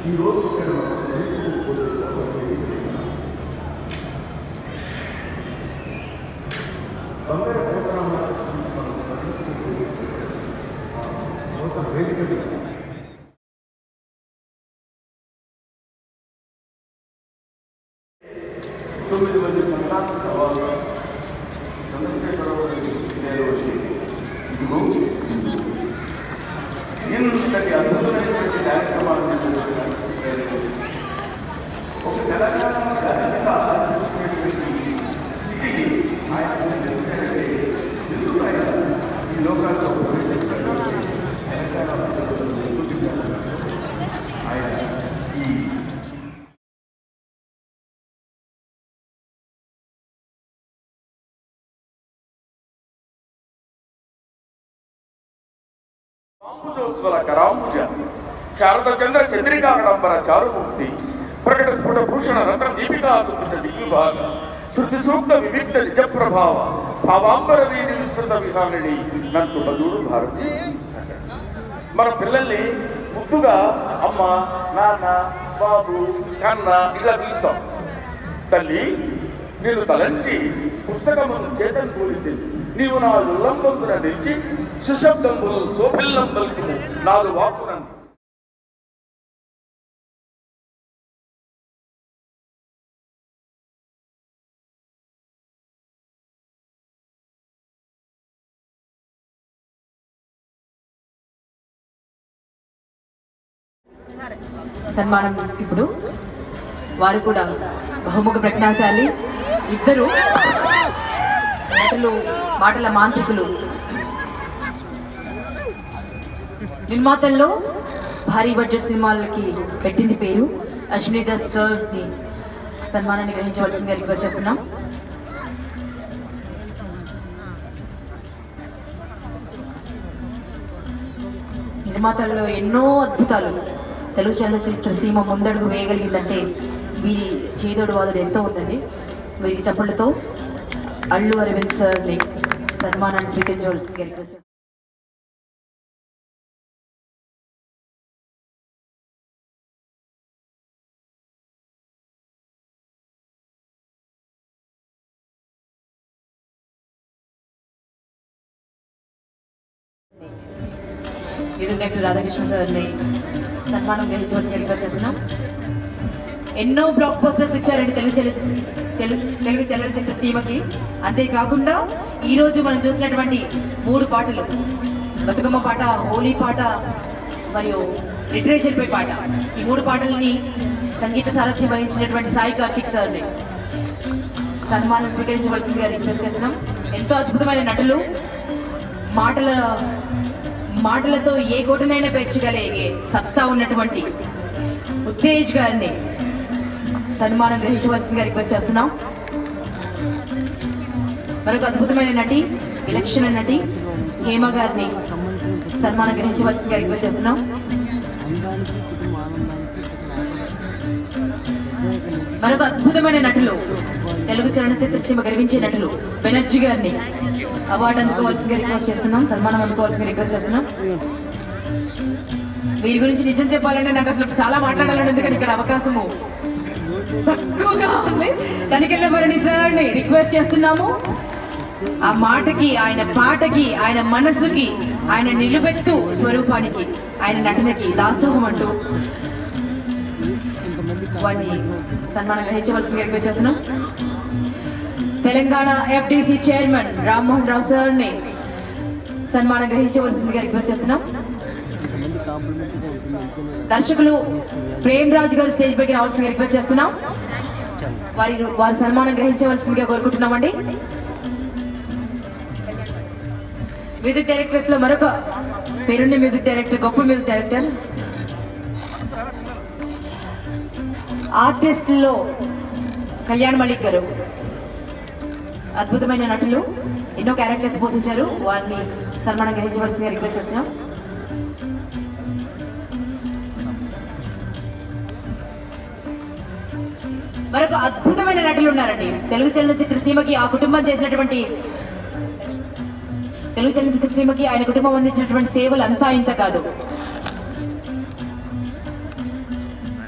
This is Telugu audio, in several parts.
ఈరోజు ఇక్కడ మనం స్నేహితులు బంగారు ప్రోగ్రామ్ వేదిక తొమ్మిది మంది సంతానం తర్వాత చంద్రశేఖరరావు నేను వచ్చి ఇదిగో ఇంతటి అద్భుతమైనటువంటి కార్యక్రమాలు ఒక తెలంగాణ గర్భిత స్థితికి ఆయన తెలిసినట్టే ఎందుకు ఆయన ఈ లోకాల్లో ప్రవేశించాడు తెలంగాణ ప్రజలను ఎందుకు ఆయన ఈ రాంభుజోత్సవ కరాంబుజ శారద చంద్ర చంద్రికాకడంబర చారుమూర్తి ప్రకట స్ఫుట భూషణ రత్న దీపికా సుకృత దిగ్విభాగ శృతి సూక్త వివిక్త నిజ ప్రభావ భావాంబర వీధి విస్తృత విధానిని నన్ను బదుడు భారతి మన పిల్లల్ని ముద్దుగా అమ్మ నాన్న బాబు కన్న ఇలా పిలుస్తాం తల్లి నేను తలంచి పుస్తకమును చేతను కూలింది నీవు నా ఉల్లంబందున నిలిచి సుశబ్దంబులు సోపిల్లం పలుకుము నాదు వాక్కునను సన్మానం ఇప్పుడు వారు కూడా బహుముఖ ప్రజ్ఞాశాలి ఇద్దరు నటులు మాటల మాంత్రికులు నిర్మాతల్లో భారీ బడ్జెట్ సినిమాలకి పెట్టింది పేరు అశ్విని దస్ ని సన్మానాన్ని గ్రహించవలసిందిగా రిక్వెస్ట్ చేస్తున్నాం నిర్మాతల్లో ఎన్నో అద్భుతాలు తెలుగు చలనచిత్ర సీమ ముందడుగు వేయగలిగిందంటే వీరి చేదోడు వాదుడు ఎంతో ఉందండి వీరి చప్పళ్ళతో అల్లు అరవింద్ సార్ని సన్మానాన్ని స్వీకరించవలసిందిగా రిక్వెస్ట్ చేస్తున్నాం. మ్యూజిక్ డైరెక్టర్ రాధాకృష్ణ సార్ని సన్మానం గ్రహించవలసిందిగా రిక్వెస్ట్ చేస్తున్నాం ఎన్నో బ్లాక్ పోస్టర్స్ ఇచ్చారండి తెలుగు చలచిత్ర తెలుగు తెలుగు చలనచిత్ర సీమకి అంతేకాకుండా ఈ రోజు మనం చూసినటువంటి మూడు పాటలు బతుకమ్మ పాట హోలీ పాట మరియు లిటరేచర్ పై పాట ఈ మూడు పాటలని సంగీత సారథ్యం వహించినటువంటి సాయి కార్తిక్ సార్ని సన్మానం స్వీకరించవలసిందిగా రిక్వెస్ట్ చేస్తున్నాం ఎంతో అద్భుతమైన నటులు మాటల మాటలతో ఏ కోటనైనా పేర్చగలిగే సత్తా ఉన్నటువంటి ఉత్తేజ్ గారిని సన్మానం గ్రహించవలసిందిగా రిక్వెస్ట్ చేస్తున్నాం మరొక అద్భుతమైన నటి విలక్షణ నటి హేమ గారిని సన్మానం గ్రహించవలసిందిగా రిక్వెస్ట్ చేస్తున్నాం మరొక అద్భుతమైన నటులు తెలుగు చలనచిత్ర సీమ గర్వించే నటులు బెనర్జీ గారిని అవార్డు అందుకోవాల్సిందిగా రిక్వెస్ట్ చేస్తున్నాం సన్మానం అందుకోవాల్సిందిగా రిక్వెస్ట్ చేస్తున్నాం వీరి గురించి నిజం చెప్పాలంటే నాకు అసలు చాలా మాట్లాడాలని ఉంది కానీ ఇక్కడ అవకాశము తక్కువగా ఉంది తనికెళ్ళ భరణి సార్ని రిక్వెస్ట్ చేస్తున్నాము ఆ మాటకి ఆయన పాటకి ఆయన మనస్సుకి ఆయన నిలుబెత్తు స్వరూపానికి ఆయన నటనకి దాసోహం అంటూ వారిని సన్మానం గ్రహించవలసిందిగా రిక్వెస్ట్ చేస్తున్నాం తెలంగాణ ఎఫ్డిసి చైర్మన్ రామ్మోహన్ రావు సార్ని సన్మానం గ్రహించవలసిందిగా రిక్వెస్ట్ చేస్తున్నాం దర్శకులు ప్రేమ్ రాజు గారు స్టేజ్ పైకి రావాల్సిందిగా రిక్వెస్ట్ చేస్తున్నాం వారి వారి సన్మానం గ్రహించవలసిందిగా కోరుకుంటున్నామండి మ్యూజిక్ డైరెక్టర్స్ లో మరొక పేరున్న మ్యూజిక్ డైరెక్టర్ గొప్ప మ్యూజిక్ డైరెక్టర్ ఆర్టిస్ట్లో కళ్యాణ్ మలిక్ గారు అద్భుతమైన నటులు ఎన్నో క్యారెక్టర్స్ పోషించారు వారిని సన్మానం గ్రహించవలసిందిగా రిక్వెస్ట్ చేస్తున్నాం మరొక అద్భుతమైన నటులు ఉన్నారండి తెలుగు చలనచిత్ర సీమకి ఆ కుటుంబం చేసినటువంటి తెలుగు చలనచిత్ర సీమకి ఆయన కుటుంబం అందించినటువంటి సేవలు అంతా ఇంత కాదు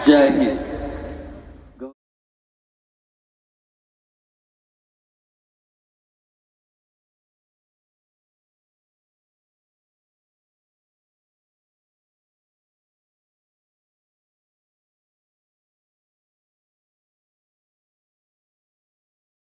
జై హింద్